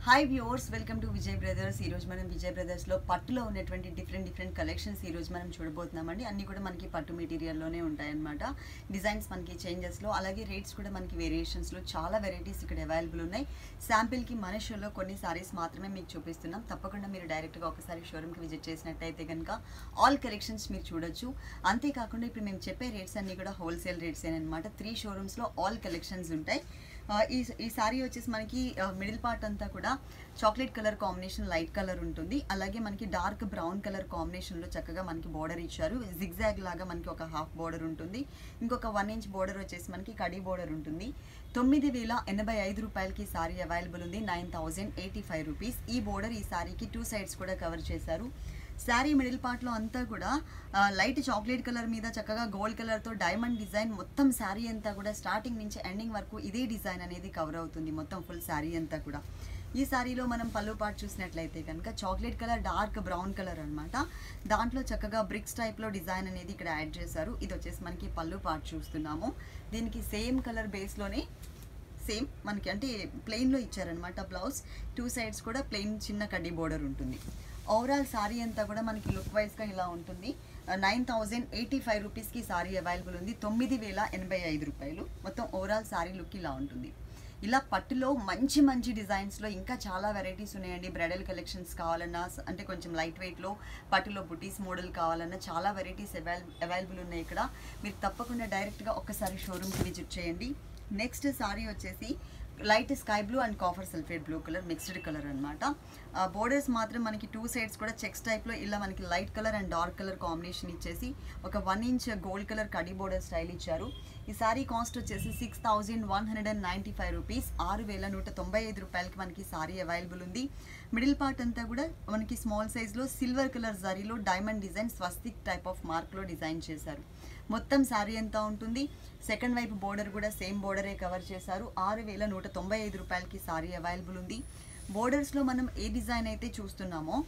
hi viewers welcome to Vijay brothers ఈ రోజు మనం విజయ్ బ్రదర్స్ లో పట్టులో ఉన్నటువంటి డిఫరెంట్ డిఫరెంట్ కలెక్షన్స్ ఈ రోజు మనం చూడబోతున్నామండి అన్ని కూడా మనకి పట్టు మెటీరియల్ లోనే ఉంటాయన్నమాట డిజైన్స్ మనకి చేంజెస్ లో అలాగే రేట్స్ కూడా మనకి వేరియేషన్స్ లో చాలా వెరైటీస్ ఇక్కడ అవైలబుల్ ఉన్నాయి శాంపిల్ కి మన షోలో కొన్ని సారీస్ మాత్రమే మీకు చూపిస్తున్నాం తప్పకుండా మీరు డైరెక్ట్ గా ఒకసారి షోరూమ్ కి విజిట్ చేసినట్టయితే కనుక ఆల్ కలెక్షన్స్ మీరు చూడొచ్చు అంతేకాకుండా ఇప్పుడు మేము చెప్పే రేట్స్ అన్ని కూడా హోల్సేల్ రేట్స్ అనమాట త్రీ షోరూమ్స్ లో ఆల్ కలెక్షన్స్ ఉంటాయి ఆ, ఈ ఈ సారీ వచ్చేసి మనకి మిడిల్ పార్ట్ అంతా కూడా chocolate colour combination light colour ఉంటుంది అలాగే మనకి డార్క్ బ్రౌన్ కలర్ కాంబినేషన్ లో చక్కగా మనకి బోర్డర్ ఇచ్చారు జిగ్జాగ్ లాగా మనకి ఒక హాఫ్ బోర్డర్ ఉంటుంది ఇంకొక వన్ ఇంచ్ బోర్డర్ వచ్చేసి మనకి కడి బోర్డర్ ఉంటుంది తొమ్మిది వేల ఎనభై ఐదు రూపాయలకి సారీ అవైలబుల్ ఉంది nine thousand eighty five rupees ఈ బోర్డర్ ఈ సారీకి టూ సైడ్స్ కూడా కవర్ చేశారు శారీ మిడిల్ పార్ట్లో అంతా కూడా ఆ, లైట్ చాక్లెట్ కలర్ మీద చక్కగా గోల్డ్ కలర్తో డైమండ్ డిజైన్ మొత్తం శారీ అంతా కూడా స్టార్టింగ్ నుంచి ఎండింగ్ వరకు ఇదే డిజైన్ అనేది కవర్ అవుతుంది మొత్తం ఫుల్ శారీ అంతా కూడా ఈ శారీలో మనం పళ్ళు పాటు చూసినట్లయితే కనుక chocolate colour dark brown colour అన్నమాట దాంట్లో చక్కగా బ్రిక్స్ టైప్లో డిజైన్ అనేది ఇక్కడ యాడ్ చేశారు ఇది వచ్చేసి మనకి పళ్ళు పాటు చూస్తున్నాము దీనికి సేమ్ కలర్ బేస్లోనే సేమ్ మనకి అంటే ప్లెయిన్లో ఇచ్చారనమాట బ్లౌజ్ టూ సైడ్స్ కూడా ప్లెయిన్ చిన్న కడ్డీ బోర్డర్ ఉంటుంది ఓవరాల్ సారీ అంతా కూడా మనకి లుక్ వైజ్గా ఇలా ఉంటుంది నైన్ థౌజండ్ ఎయిటీ ఫైవ్ రూపీస్కి సారీ అవైలబుల్ ఉంది తొమ్మిది వేల ఎనభై ఐదు రూపాయలు మొత్తం ఓవరాల్ సారీ లుక్ ఇలా ఉంటుంది ఇలా పట్టులో మంచి మంచి డిజైన్స్లో ఇంకా చాలా వెరైటీస్ ఉన్నాయండి బ్రైడల్ కలెక్షన్స్ కావాలన్నా స- అంటే కొంచెం లైట్ వెయిట్లో పట్టులో బుటీస్ మోడల్ కావాలన్నా చాలా వెరైటీస్ అవైల్ అవైలబుల్ ఉన్నాయి ఇక్కడ మీరు తప్పకుండా డైరెక్ట్గా ఒక్కసారి షోరూమ్కి విజిట్ చేయండి నెక్స్ట్ సారీ వచ్చేసి light sky blue and copper sulphate blue colour mixed colour అనమాట బోర్డర్స్ మాత్రం మనకి టూ సైడ్స్ కూడా చెక్స్ టైప్లో ఇలా మనకి light colour and dark colour combination ఇచ్చేసి ఒక వన్ ఇంచ్ గోల్డ్ కలర్ కడి బోర్డర్ స్టైల్ ఇచ్చారు ఈ సారీ కాస్ట్ వచ్చేసి six thousand one hundred and ninety five rupees ఆరు వేల నూట తొంభై ఐదు రూపాయలకి మనకి సారీ అవైలబుల్ ఉంది మిడిల్ పార్ట్ అంతా కూడా మనకి స్మాల్ సైజ్లో సిల్వర్ కలర్ జరీలో డైమండ్ డిజైన్ స్వస్తిక్ టైప్ ఆఫ్ మార్క్లో డిజైన్ చేశారు మొత్తం శారీ ఎంత ఉంటుంది సెకండ్ వైపు బోర్డర్ కూడా సేమ్ బోర్డరే కవర్ చేశారు ఆరు వేల నూట తొంభై ఐదు రూపాయలకి సారీ అవైలబుల్ ఉంది బోర్డర్స్లో మనం ఏ డిజైన్ అయితే చూస్తున్నామో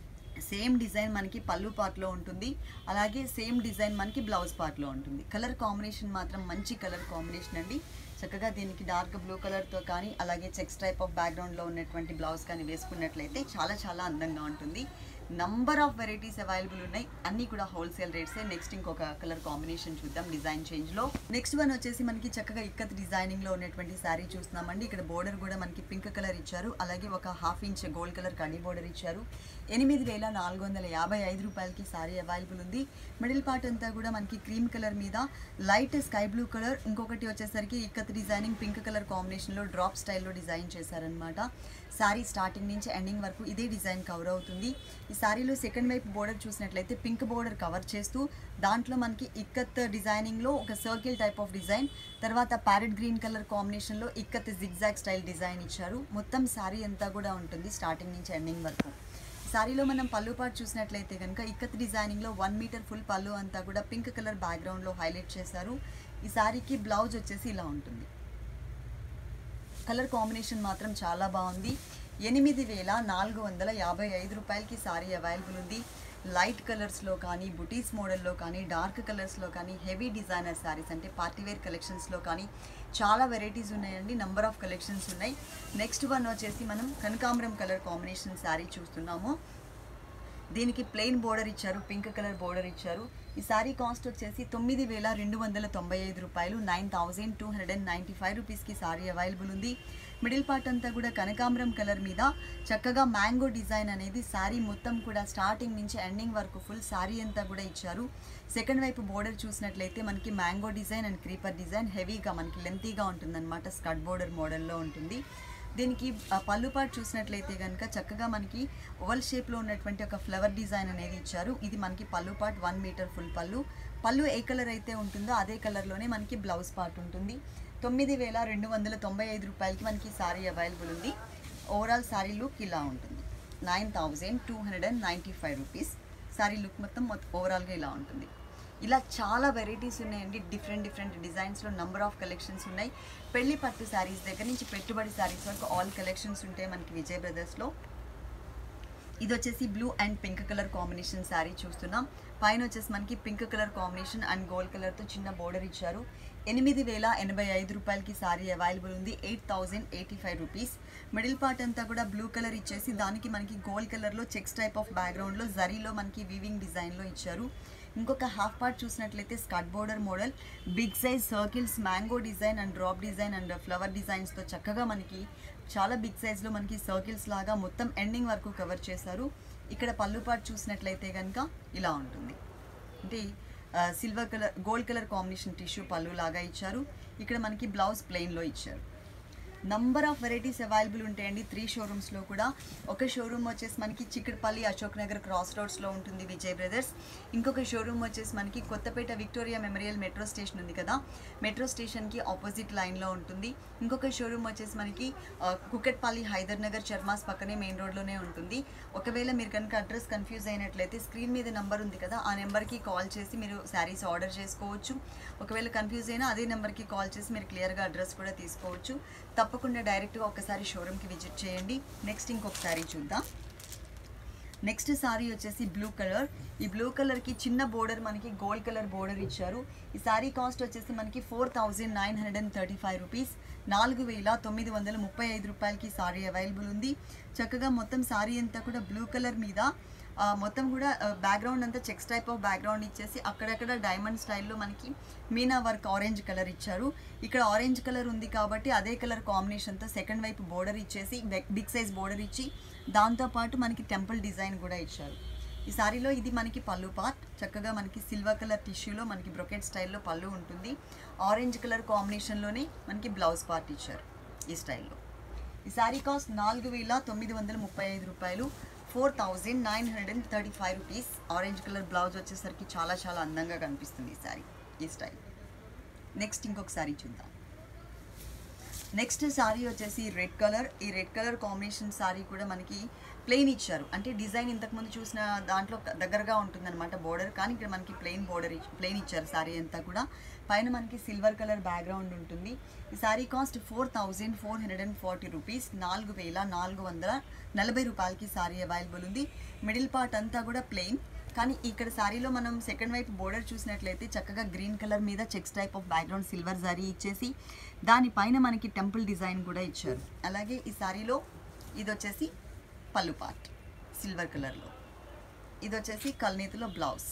సేమ్ డిజైన్ మనకి పళ్ళు పార్ట్లో ఉంటుంది అలాగే సేమ్ డిజైన్ మనకి బ్లౌజ్ పార్ట్లో ఉంటుంది కలర్ కాంబినేషన్ మాత్రం మంచి కలర్ కాంబినేషన్ అండి చక్కగా దీనికి డార్క్ బ్లూ కలర్తో కానీ అలాగే చెక్స్ టైప్ ఆఫ్ బ్యాక్గ్రౌండ్లో ఉన్నటువంటి బ్లౌజ్ కానీ వేసుకున్నట్లయితే చాలా చాలా అందంగా ఉంటుంది నంబర్ ఆఫ్ వెరైటీస్ అవైలబుల్ ఉన్నాయి అన్నీ కూడా హోల్సేల్ రేట్సే నెక్స్ట్ ఇంకొక కలర్ కాంబినేషన్ చూద్దాం డిజైన్ చేంజ్లో నెక్స్ట్ వన్ వచ్చేసి మనకి చక్కగా ఇక్కత్ డిజైనింగ్లో ఉన్నటువంటి శారీ చూస్తున్నామండి ఇక్కడ బోర్డర్ కూడా మనకి పింక్ కలర్ ఇచ్చారు అలాగే ఒక హాఫ్ ఇంచ్ గోల్డ్ కలర్ కడి బోర్డర్ ఇచ్చారు ఎనిమిది వేల నాలుగు వందల యాభై ఐదు రూపాయలకి సారీ అవైలబుల్ ఉంది మిడిల్ పార్ట్ అంతా కూడా మనకి క్రీమ్ కలర్ మీద లైట్ స్కై బ్లూ కలర్ ఇంకొకటి వచ్చేసరికి ఇక్కత్ డిజైనింగ్ పింక్ కలర్ కాంబినేషన్లో డ్రాప్ స్టైల్లో డిజైన్ చేశారనమాట సారీ స్టార్టింగ్ నుంచి ఎండింగ్ వరకు ఇదే డిజైన్ కవర్ అవుతుంది ఈ సారీలో సెకండ్ వైపు బోర్డర్ చూసినట్లయితే పింక్ బోర్డర్ కవర్ చేస్తూ దాంట్లో మనకి ఇక్కత్ డిజైనింగ్లో ఒక సర్కిల్ టైప్ ఆఫ్ డిజైన్ తర్వాత ప్యారెట్ గ్రీన్ కలర్ కాంబినేషన్లో ఇక్కత్ జిగ్జాగ్ స్టైల్ డిజైన్ ఇచ్చారు మొత్తం సారీ అంతా కూడా ఉంటుంది స్టార్టింగ్ నుంచి ఎండింగ్ వరకు సారీలో మనం పళ్ళు పాటు చూసినట్లయితే కనుక ఇక్కత్ డిజైనింగ్లో వన్ మీటర్ ఫుల్ పళ్ళు అంతా కూడా పింక్ కలర్ బ్యాక్గ్రౌండ్లో హైలైట్ చేశారు ఈ సారీకి బ్లౌజ్ వచ్చేసి ఇలా ఉంటుంది కలర్ కాంబినేషన్ మాత్రం చాలా బాగుంది ఎనిమిది వేల నాలుగు వందల యాభై ఐదు రూపాయలకి సారీ అవైలబుల్ ఉంది లైట్ కలర్స్లో కానీ బుటీస్ మోడల్లో కానీ డార్క్ కలర్స్లో కానీ హెవీ డిజైనర్ శారీస్ అంటే పార్టీవేర్ కలెక్షన్స్లో కానీ చాలా వెరైటీస్ ఉన్నాయండి నంబర్ ఆఫ్ కలెక్షన్స్ ఉన్నాయి నెక్స్ట్ వన్ వచ్చేసి మనం కనకాంబరం కలర్ కాంబినేషన్ శారీ చూస్తున్నాము దీనికి ప్లెయిన్ బోర్డర్ ఇచ్చారు పింక్ కలర్ బోర్డర్ ఇచ్చారు ఈ సారీ కాస్ట్ వచ్చేసి తొమ్మిది వేల రెండు వందల తొంభై ఐదు రూపాయలు nine thousand two hundred and ninety five రూపీస్కి సారీ అవైలబుల్ ఉంది మిడిల్ పార్ట్ అంతా కూడా కనకాంబరం కలర్ మీద చక్కగా మ్యాంగో డిజైన్ అనేది శారీ మొత్తం కూడా స్టార్టింగ్ నుంచి ఎండింగ్ వరకు ఫుల్ శారీ అంతా కూడా ఇచ్చారు సెకండ్ వైపు బోర్డర్ చూసినట్లయితే మనకి mango design and creeper design హెవీగా మనకి లెంతీగా ఉంటుందన్నమాట స్కట్ బోర్డర్ మోడల్లో ఉంటుంది దీనికి ఆ పళ్ళు పాటు చూసినట్లయితే కనుక చక్కగా మనకి ఓవల్ షేప్లో ఉన్నటువంటి ఒక ఫ్లవర్ డిజైన్ అనేది ఇచ్చారు ఇది మనకి పళ్ళు పార్ట్ వన్ మీటర్ ఫుల్ పళ్ళు పళ్ళు ఏ కలర్ అయితే ఉంటుందో అదే కలర్లోనే మనకి బ్లౌజ్ పార్ట్ ఉంటుంది తొమ్మిది వేల రెండు వందల తొంభై ఐదు రూపాయలకి మనకి సారీ అవైలబుల్ ఉంది ఓవరాల్ సారీ లుక్ ఇలా ఉంటుంది nine thousand two hundred and ninety five rupees sari look మొత్తం మొత్తం ఓవరాల్గా ఇలా ఉంటుంది ఇలా చాలా వెరైటీస్ ఉన్నాయండి డిఫరెంట్ డిఫరెంట్ డిజైన్స్లో నంబర్ ఆఫ్ కలెక్షన్స్ ఉన్నాయి పెళ్లి పట్టు శారీస్ దగ్గర నుంచి పెట్టుబడి శారీస్ వరకు ఆల్ కలెక్షన్స్ ఉంటాయి మనకి విజయ్ బ్రదర్స్లో ఇది వచ్చేసి blue and pink colour combination sari చూస్తున్నాం పైన వచ్చేసి మనకి pink colour combination and gold కలర్తో చిన్న బోర్డర్ ఇచ్చారు ఎనిమిది వేల ఎనభై ఐదు రూపాయలకి సారీ అవైలబుల్ ఉంది eight thousand eighty five rupees middle part అంతా కూడా బ్లూ కలర్ ఇచ్చేసి దానికి మనకి గోల్డ్ కలర్లో చెక్స్ టైప్ ఆఫ్ బ్యాక్గ్రౌండ్లో జరీలో మనకి వీవింగ్ డిజైన్లో ఇచ్చారు ఇంకొక హాఫ్ పార్ట్ చూసినట్లయితే స్కట్ border model big size circles mango design and drop design and flower డిజైన్స్తో చక్కగా మనకి చాలా బిగ్ సైజ్లో మనకి సర్కిల్స్ లాగా మొత్తం ఎండింగ్ వరకు కవర్ చేశారు ఇక్కడ పళ్ళు పార్ట్ చూసినట్లయితే కనుక ఇలా ఉంటుంది అంటే silver colour gold colour combination tissue పళ్ళు లాగా ఇచ్చారు ఇక్కడ మనకి బ్లౌజ్ ప్లెయిన్లో ఇచ్చారు నంబర్ ఆఫ్ వెరైటీస్ అవైలబుల్ ఉంటాయండి త్రీ షోరూమ్స్లో కూడా ఒక షోరూమ్ వచ్చేసి మనకి చిక్కడపల్లి అశోక్ నగర్ క్రాస్ రోడ్స్లో ఉంటుంది విజయ్ బ్రదర్స్ ఇంకొక షోరూమ్ వచ్చేసి మనకి Kothapet Victoria memorial metro station ఉంది కదా మెట్రో స్టేషన్కి ఆపోజిట్ లైన్లో ఉంటుంది ఇంకొక షోరూమ్ వచ్చేసి మనకి ఆ, కుకట్పల్లి హైదర్ నగర్ చర్మాస్ పక్కనే మెయిన్ రోడ్లోనే ఉంటుంది ఒకవేళ మీరు కనుక అడ్రస్ కన్ఫ్యూజ్ అయినట్లయితే స్క్రీన్ మీద నెంబర్ ఉంది కదా ఆ నెంబర్కి కాల్ చేసి మీరు శారీస్ ఆర్డర్ చేసుకోవచ్చు ఒకవేళ కన్ఫ్యూజ్ అయినా అదే నెంబర్కి కాల్ చేసి మీరు క్లియర్గా అడ్రస్ కూడా తీసుకోవచ్చు తప్పకుండా డైరెక్ట్గా ఒకసారి షోరూమ్కి విజిట్ చేయండి నెక్స్ట్ ఇంకొక శారీ చూద్దాం నెక్స్ట్ సారీ వచ్చేసి బ్లూ కలర్ ఈ బ్లూ కలర్కి చిన్న బోర్డర్ మనకి గోల్డ్ కలర్ బోర్డర్ ఇచ్చారు ఈ సారీ కాస్ట్ వచ్చేసి మనకి four thousand nine hundred and thirty five rupees నాలుగు వేల తొమ్మిది వందల ముప్పై ఐదు రూపాయలకి సారీ అవైలబుల్ ఉంది చక్కగా మొత్తం సారీ అంతా కూడా బ్లూ కలర్ మీద ఆ, మొత్తం కూడా బ్యాక్గ్రౌండ్ అంతా చెక్స్ టైప్ ఆఫ్ బ్యాక్గ్రౌండ్ ఇచ్చేసి అక్కడక్కడ డైమండ్ స్టైల్లో మనకి మీనా వర్క్ ఆరెంజ్ కలర్ ఇచ్చారు ఇక్కడ ఆరెంజ్ కలర్ ఉంది కాబట్టి అదే కలర్ కాంబినేషన్తో సెకండ్ వైపు బోర్డర్ ఇచ్చేసి బిగ్ సైజ్ బోర్డర్ ఇచ్చి దాంతోపాటు మనకి టెంపుల్ డిజైన్ కూడా ఇచ్చారు ఈ సారీలో ఇది మనకి పళ్ళు పార్ట్ చక్కగా మనకి సిల్వర్ కలర్ టిష్యూలో మనకి బ్రొకెట్ స్టైల్లో పళ్ళు ఉంటుంది ఆరెంజ్ కలర్ కాంబినేషన్లోనే మనకి బ్లౌజ్ పార్ట్ ఇచ్చారు ఈ స్టైల్లో ఈ సారీ కాస్ట్ నాలుగు వేల తొమ్మిది వందల ముప్పై ఐదు రూపాయలు four thousand nine hundred and thirty five rupees orange colour blouse వచ్చేసరికి చాలా చాలా అందంగా కనిపిస్తుంది ఈ సారీ ఈ స్టైల్ నెక్స్ట్ ఇంకొక సారీ చూద్దాం నెక్స్ట్ సారీ వచ్చేసి రెడ్ కలర్ ఈ రెడ్ కలర్ కాంబినేషన్ సారీ కూడా మనకి ప్లెయిన్ ఇచ్చారు అంటే డిజైన్ ఇంతకుముందు చూసిన దాంట్లో దగ్గరగా ఉంటుందన్నమాట బోర్డర్ కానీ ఇక్కడ మనకి ప్లెయిన్ బోర్డర్ ప్లెయిన్ ఇచ్చారు సారీ అంతా కూడా పైన మనకి సిల్వర్ కలర్ బ్యాక్గ్రౌండ్ ఉంటుంది ఈ sari cost four thousand four hundred and forty rupees నాలుగు వేల నాలుగు వందల నలభై రూపాయలకి సారీ అవైలబుల్ ఉంది మిడిల్ పార్ట్ అంతా కూడా ప్లెయిన్ కానీ ఇక్కడ సారీలో మనం సెకండ్ వైపు బోర్డర్ చూసినట్లయితే చక్కగా గ్రీన్ కలర్ మీద checks type of background silver sari ఇచ్చేసి దానిపైన మనకి టెంపుల్ డిజైన్ కూడా ఇచ్చారు అలాగే ఈ సారీలో ఇది వచ్చేసి పళ్ళు పార్ట్ సిల్వర్ కలర్లో ఇది వచ్చేసి కల్నేతిలో బ్లౌజ్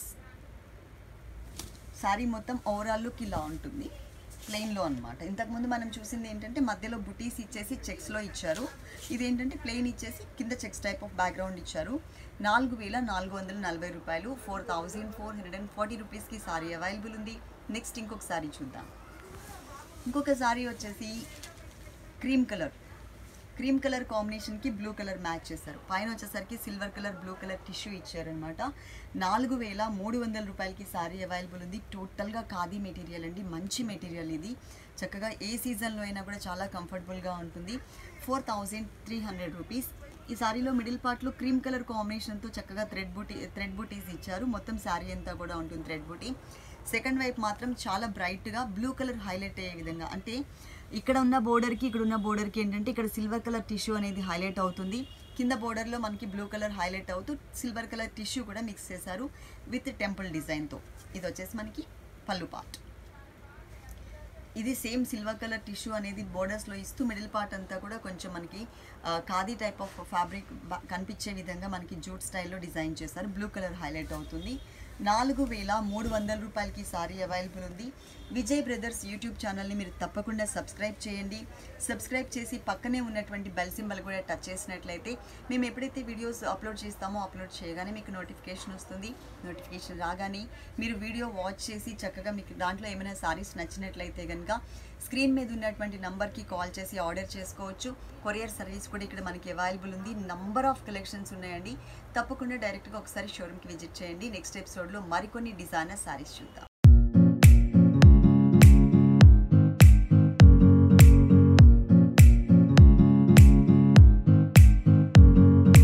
సారీ మొత్తం ఓవరాల్ లుక్ ఇలా ఉంటుంది ప్లెయిన్లో అనమాట ఇంతకుముందు మనం చూసింది ఏంటంటే మధ్యలో బుటీస్ ఇచ్చేసి చెక్స్లో ఇచ్చారు ఇదేంటంటే ప్లెయిన్ ఇచ్చేసి కింద చెక్స్ టైప్ ఆఫ్ బ్యాక్గ్రౌండ్ ఇచ్చారు నాలుగు వేల నాలుగు వందల నలభై రూపాయలు four thousand four hundred and forty రూపీస్కి సారీ అవైలబుల్ ఉంది నెక్స్ట్ ఇంకొక సారీ చూద్దాం ఇంకొక సారీ వచ్చేసి క్రీమ్ కలర్ క్రీమ్ కలర్ కాంబినేషన్కి బ్లూ కలర్ మ్యాచ్ చేశారు పైన వచ్చేసరికి silver colour blue colour tissue ఇచ్చారనమాట నాలుగు వేల మూడు వందల రూపాయలకి సారీ అవైలబుల్ ఉంది టోటల్గా ఖాదీ మెటీరియల్ అండి మంచి మెటీరియల్ ఇది చక్కగా ఏ సీజన్లో అయినా కూడా చాలా కంఫర్టబుల్గా ఉంటుంది four thousand three hundred rupees ఈ సారీలో మిడిల్ పార్ట్లో క్రీమ్ కలర్ కాంబినేషన్తో చక్కగా థ్రెడ్ బూటీ థ్రెడ్ బూటీస్ ఇచ్చారు మొత్తం శారీ అంతా కూడా ఉంటుంది థ్రెడ్ బూటీ సెకండ్ వైపు మాత్రం చాలా బ్రైట్గా బ్లూ కలర్ హైలైట్ అయ్యే విధంగా అంటే ఇక్కడ ఉన్న బోర్డర్కి ఇక్కడ ఉన్న బోర్డర్కి ఏంటంటే ఇక్కడ సిల్వర్ కలర్ టిష్యూ అనేది హైలైట్ అవుతుంది కింద బోర్డర్లో మనకి బ్లూ కలర్ హైలైట్ అవుతూ సిల్వర్ కలర్ టిష్యూ కూడా మిక్స్ చేశారు విత్ టెంపుల్ డిజైన్తో ఇది వచ్చేసి మనకి పళ్ళు పార్ట్ ఇది సేమ్ సిల్వర్ కలర్ టిష్యూ అనేది బోర్డర్స్లో ఇస్తూ మిడిల్ పార్ట్ అంతా కూడా కొంచెం మనకి ఆ, ఖాదీ టైప్ ఆఫ్ ఫ్యాబ్రిక్ కనిపించే విధంగా మనకి జూట్ స్టైల్లో డిజైన్ చేశారు బ్లూ కలర్ హైలైట్ అవుతుంది నాలుగు వేల మూడు వందల రూపాయలకి సారీ అవైలబుల్ ఉంది విజయ్ బ్రదర్స్ యూట్యూబ్ ఛానల్ని మీరు తప్పకుండా సబ్స్క్రైబ్ చేయండి సబ్స్క్రైబ్ చేసి పక్కనే ఉన్నటువంటి బెల్ సింబల్ కూడా టచ్ చేసినట్లయితే మేము ఎప్పుడైతే వీడియోస్ అప్లోడ్ చేస్తామో అప్లోడ్ చేయగానే మీకు నోటిఫికేషన్ వస్తుంది నోటిఫికేషన్ రాగానే మీరు వీడియో వాచ్ చేసి చక్కగా మీకు దాంట్లో ఏమైనా సారీస్ నచ్చినట్లయితే కనుక స్క్రీన్ మీద ఉన్నటువంటి నంబర్కి కాల్ చేసి ఆర్డర్ చేసుకోవచ్చు కొరియర్ సర్వీస్ కూడా ఇక్కడ మనకి అవైలబుల్ ఉంది నంబర్ ఆఫ్ కలెక్షన్స్ ఉన్నాయండి తప్పకుండా డైరెక్ట్గా ఒకసారి షోరూమ్కి విజిట్ చేయండి నెక్స్ట్ ఎపిసోడ్లో మరికొన్ని డిజైనర్ సారీస్ చూద్దాం